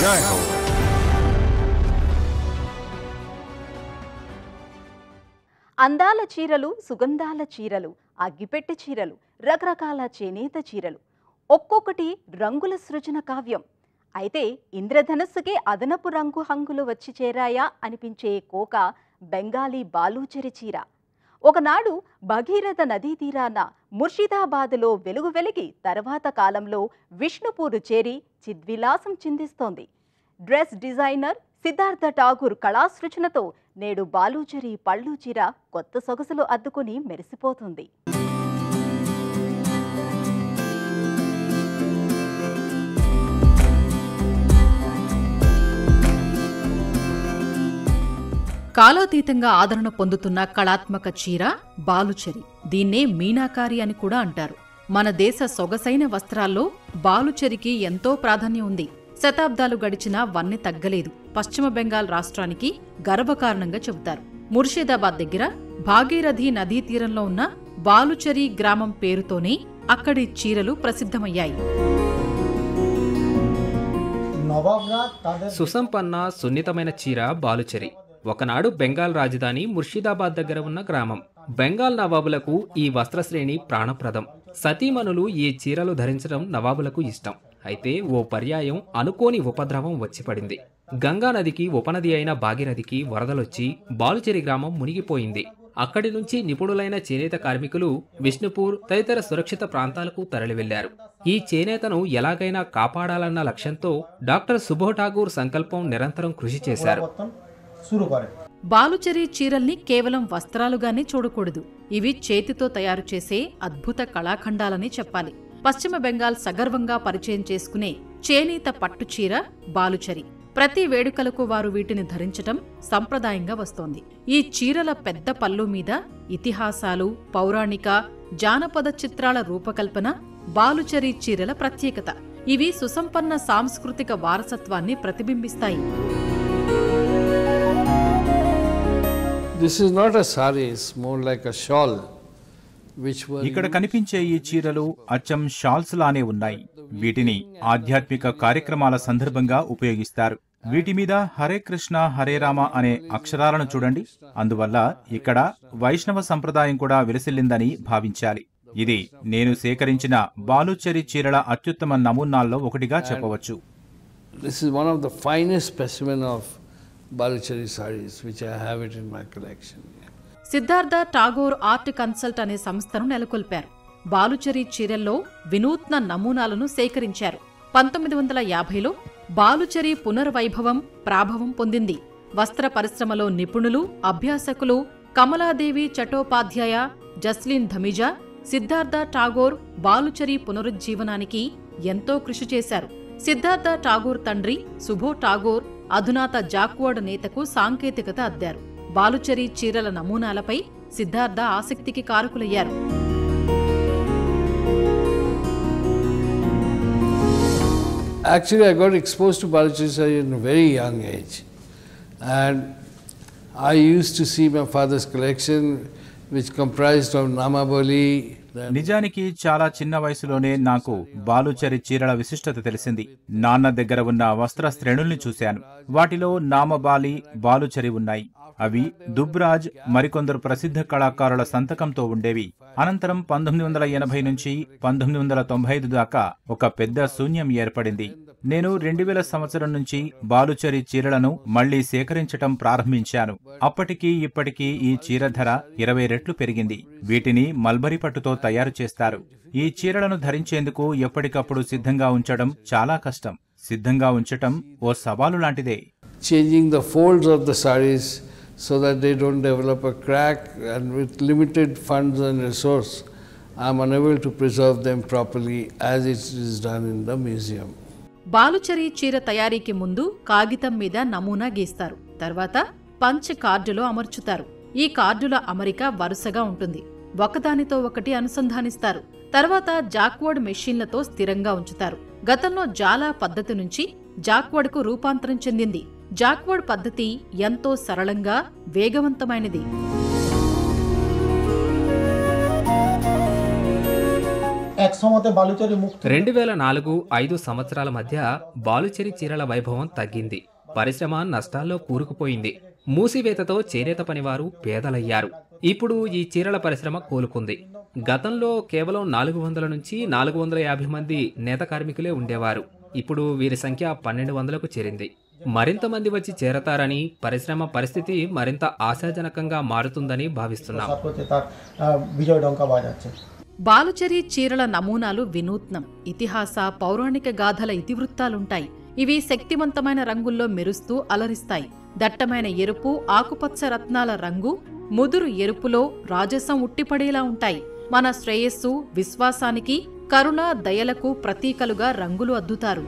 जय हो అందాల చీరలు సుగంధాల చీరలు అగ్గిపెట్టె చీరలు రకరకాల చేనేత చీరలు ఒక్కొక్కటి రంగుల సృజన కావ్యం అయితే ఇంద్రధనస్సుకే అదనపు రంగు హంగులు వచ్చి చేరాయా అనిపించే కోక బెంగాలీ బాలూచరి చీర ఒకనాడు భగీరథ నదీ తీరాన ముర్షిదాబాదులో వెలుగు వెలిగి తర్వాత కాలంలో విష్ణుపూరు చేరి చిద్విలాసం చిందిస్తోంది డ్రెస్ డిజైనర్ సిద్ధార్థ ఠాగూర్ కళాసృజనతో నేడు బాలూచరి పళ్ళు చీర కొత్త సొగసులు అద్దుకుని మెరిసిపోతుంది కాలాతీతంగా ఆదరణ పొందుతున్న కళాత్మక చీర బాలుచరి దీన్నే మీనాకారి అని కూడా అంటారు మన దేశ సొగసైన వస్త్రాల్లో బాలుచరికి ఎంతో ప్రాధాన్యం ఉంది శతాబ్దాలు గడిచినా వన్నె తగ్గలేదు పశ్చిమ బెంగాల్ రాష్ట్రానికి గర్వకారణంగా చెబుతారు ముర్షిదాబాద్ దగ్గర భాగీరథి నదీ తీరంలో ఉన్న బాలుచరి గ్రామం పేరుతోనే అక్కడి చీరలు ప్రసిద్ధమయ్యాయి নবাবরা তাদের సుసంపన్న సున్నితమైన చీర బాలుచరి ఒకనాడు బెంగాల్ రాజధాని ముర్షిదాబాద్ దగ్గర ఉన్న గ్రామం బెంగాల్ నవాబులకు ఈ వస్త్రశ్రేణి ప్రాణప్రదం సతీమణులు ఈ చీరలు ధరించడం నవాబులకు ఇష్టం అయితే ఓ పర్యాయం అనుకోని ఉపద్రవం వచ్చి పడింది గంగా నదికి ఉపనది అయిన భాగీరథికి వరదలొచ్చి బాలుచెరి గ్రామం మునిగిపోయింది అక్కడి నుంచి నిపుణులైన చేనేత కార్మికులు విష్ణుపూర్ తదితర సురక్షిత ప్రాంతాలకు తరలి వెళ్లారు ఈ చేనేతను ఎలాగైనా కాపాడాలన్న లక్ష్యంతో డాక్టర్ సుబో ఠాగూర్ సంకల్పం నిరంతరం కృషి చేశారు পরিবর্তন শুরু করে బాలుచరి చీరల్ని కేవలం వస్త్రాలుగానే చూడకూడదు ఇవి చేతితో తయారు చేసే అద్భుత కళాఖండాలని చెప్పాలి పశ్చిమ బెంగాల్ సగర్వంగా పరిచయం చేసుకునే చేనేత పట్టు చీర బాలుచరి ప్రతి వేడుకలకు వారు వీటిని ధరించటం సంప్రదాయంగా వస్తోంది ఈ చీరల పెద్ద పల్లు మీద ఇతిహాసాలు పౌరాణిక జానపద చిత్రాల రూపకల్పన బాలుచరి చీరల ప్రత్యేకత ఇవి సుసంపన్న సాంస్కృతిక వారసత్వాన్ని ప్రతిబింబిస్తాయి This is not a sari, it's more like a shawl, which were ఇక్కడ కనిపించే ఈ చీరలు అచ్చం షాల్స్ లానే ఉన్నాయి వీటిని ఆధ్యాత్మిక కార్యక్రమాల సందర్భంగా ఉపయోగిస్తారు వీటి మీద హరే కృష్ణ హరే రామ అనే అక్షరాలను చూడండి అందువల్ల ఇక్కడ వైష్ణవ సంప్రదాయం కూడా విలసిల్లిందని భావించాలి ఇది నేను సేకరించిన బాలుచరి చీరల అత్యుత్తమ నమూనాల్లో ఒకటిగా చెప్పవచ్చు This is one of the finest specimen of Baluchari saris, which I have it in my collection. Siddhartha Tagore art consult అనే సంస్థను నెలకొల్పారు బాలుచరి చీరల్లో వినూత్న నమూనాలను సేకరించారు పంతొమ్మిది వందల యాభైలో బాలుచరి పునర్వైభవం ప్రాభవం పొందింది వస్త్ర పరిశ్రమలో నిపుణులు అభ్యాసకులు కమలాదేవి చటోపాధ్యాయ జస్లిన్ ధమిజా సిద్ధార్థ ఠాగూర్ బాలుచరి పునరుజ్జీవనానికి ఎంతో కృషి చేశారు సిద్ధార్థ ఠాగూర్ తండ్రి సుభో ఠాగూర్ అధునాత జాక్వర్డ్ నేతకు సాంకేతికత అద్దారు బాలుచరి చీరల నమూనాలపై Siddhartha ఆసక్తికి కారకులయ్యారు Actually, I got exposed to Baluchari sari in a very young age. And I used to see my father's collection, which comprised of Namabali, then నిజానికి చాలా చిన్న వయసులోనే నాకు బాలుచరి చీరల విశిష్టత తెలిసింది నాన్న దగ్గర ఉన్న వస్త్ర శ్రేణుల్ని చూశాను వాటిలో నామబాలి బాలుచరి ఉన్నాయి అవి దుబ్రాజ్ మరికొందరు ప్రసిద్ధ కళాకారుల సంతకంతో ఉండేవి అనంతరం పంతొమ్మిది వందల ఎనభై నుంచి పంతొమ్మిది వందల తొంభై ఐదు దాకా ఒక పెద్ద శూన్యం ఏర్పడింది నేను రెండు వేల సంవత్సరం నుంచి బాలుచరి చీరలను మళ్లీ సేకరించటం ప్రారంభించాను అప్పటికి ఇప్పటికీ ఈ చీర ధర ఇరవై రెట్లు పెరిగింది వీటిని మల్బరీ పట్టుతో తయారు చేస్తారు ఈ చీరలను ధరించేందుకు ఎప్పటికప్పుడు సిద్ధంగా ఉంచడం చాలా కష్టం సిద్ధంగా ఉంచటం ఓ సవాలు లాంటిదే changing the folds of the saris so that they don't develop a crack and with limited funds and resource I'm unable to preserve them properly as it is done in the museum. బాలుచరి చీర తయారీకి ముందు కాగితం మీద నమూనా గీస్తారు తర్వాత punch కార్డులో అమర్చుతారు ఈ కార్డుల అమరిక వరుసగా ఉంటుంది ఒకదానితో ఒకటి అనుసంధానిస్తారు తర్వాత జాక్వర్డ్ మెషిన్లతో స్థిరంగా ఉంచుతారు గతంలో జాలా పద్ధతి నుంచి జాక్వర్డ్కు రూపాంతరం చెందింది జాక్వర్డ్ పద్ధతి ఎంతో సరళంగా వేగవంతమైనది এক সময়তে বালুচরি মুক্ত రెండు వేల నాలుగు ఐదు సంవత్సరాల మధ్య బాలుచెరి చీరల వైభవం తగ్గింది పరిశ్రమ నష్టాల్లో కూరుకుపోయింది మూసివేతతో చేనేత పనివారు పేదలయ్యారు ఇప్పుడు ఈ చీరల పరిశ్రమ కోలుకుంది గతంలో కేవలం నాలుగు వందల నుంచి నాలుగు వందల యాభై మంది నేత కార్మికులే ఉండేవారు ఇప్పుడు వీరి సంఖ్య పన్నెండు వందలకు చేరింది మరింత మంది వచ్చి చేరతారని పరిశ్రమ పరిస్థితి మరింత ఆశాజనకంగా మారుతుందని భావిస్తున్నాం প্রসার করছে তার আহ, বিজয় ডঙ্কা বাজাচ্ছে బాలుచరి చీరల నమూనాలు వినూత్నం ఇతిహాస పౌరాణిక గాథల ఇతివృత్తాలుంటాయి ఇవి శక్తివంతమైన రంగుల్లో మెరుస్తూ అలరిస్తాయి దట్టమైన ఎరుపు ఆకుపచ్చ రత్నాల రంగు ముదురు ఎరుపులో రాజసం ఉట్టిపడేలా ఉంటాయి మన శ్రేయస్సు విశ్వాసానికి కరుణ దయలకు ప్రతీకలుగా రంగులు అద్దుతారు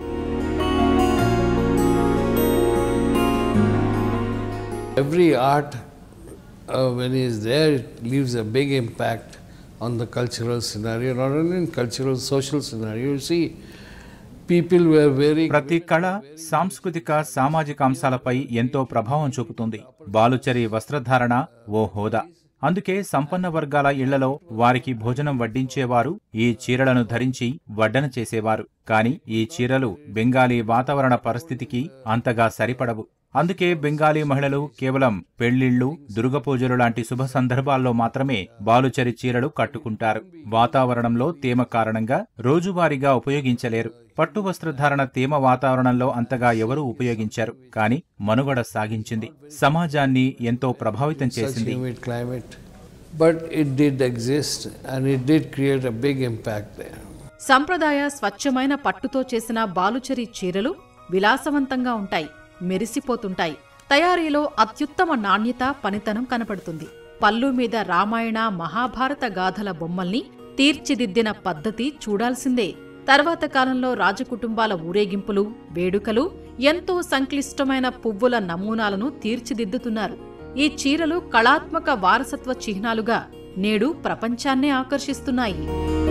Every art, uh, when he is there, it leaves a big impact on the cultural scenario, not only in cultural, social scenario. You see, people were very. ప్రతి కళ సాంస్కృతిక సామాజిక అంశాలపై ఎంతో ప్రభావం చూపుతుంది బాలుచరి వస్త్రధారణ ఓ హోదా అందుకే సంపన్న వర్గాల ఇళ్లలో వారికి భోజనం వడ్డించేవారు ఈ చీరలను ధరించి వడ్డన చేసేవారు కాని ఈ చీరలు బెంగాలీ వాతావరణ పరిస్థితికి అంతగా సరిపడవు అందుకే బెంగాలీ మహిళలు కేవలం పెళ్లిళ్లు దుర్గపూజలు లాంటి శుభ సందర్భాల్లో మాత్రమే బాలుచరి చీరలు కట్టుకుంటారు వాతావరణంలో తేమ కారణంగా రోజువారీగా ఉపయోగించలేరు పట్టు వస్త్రధారణ తేమ వాతావరణంలో అంతగా ఎవరూ ఉపయోగించారు కాని మనుగడ సాగించింది సమాజాన్ని ఎంతో ప్రభావితం such చేసింది humid climate. But it did exist and it did create a big impact there. సంప్రదాయ స్వచ్ఛమైన పట్టుతో చేసిన బాలుచరి చీరలు విలాసవంతంగా ఉంటాయి మెరిసిపోతుంటాయి తయారీలో అత్యుత్తమ నాణ్యత పనితనం కనపడుతుంది పల్లు మీద రామాయణ మహాభారత గాథల బొమ్మల్ని తీర్చిదిద్దిన పద్ధతి చూడాల్సిందే తర్వాత కాలంలో రాజకుటుంబాల ఊరేగింపులు వేడుకలు ఎంతో సంక్లిష్టమైన పువ్వుల నమూనాలను తీర్చిదిద్దుతున్నారు ఈ చీరలు కళాత్మక వారసత్వ చిహ్నాలుగా నేడు ప్రపంచాన్నే ఆకర్షిస్తున్నాయి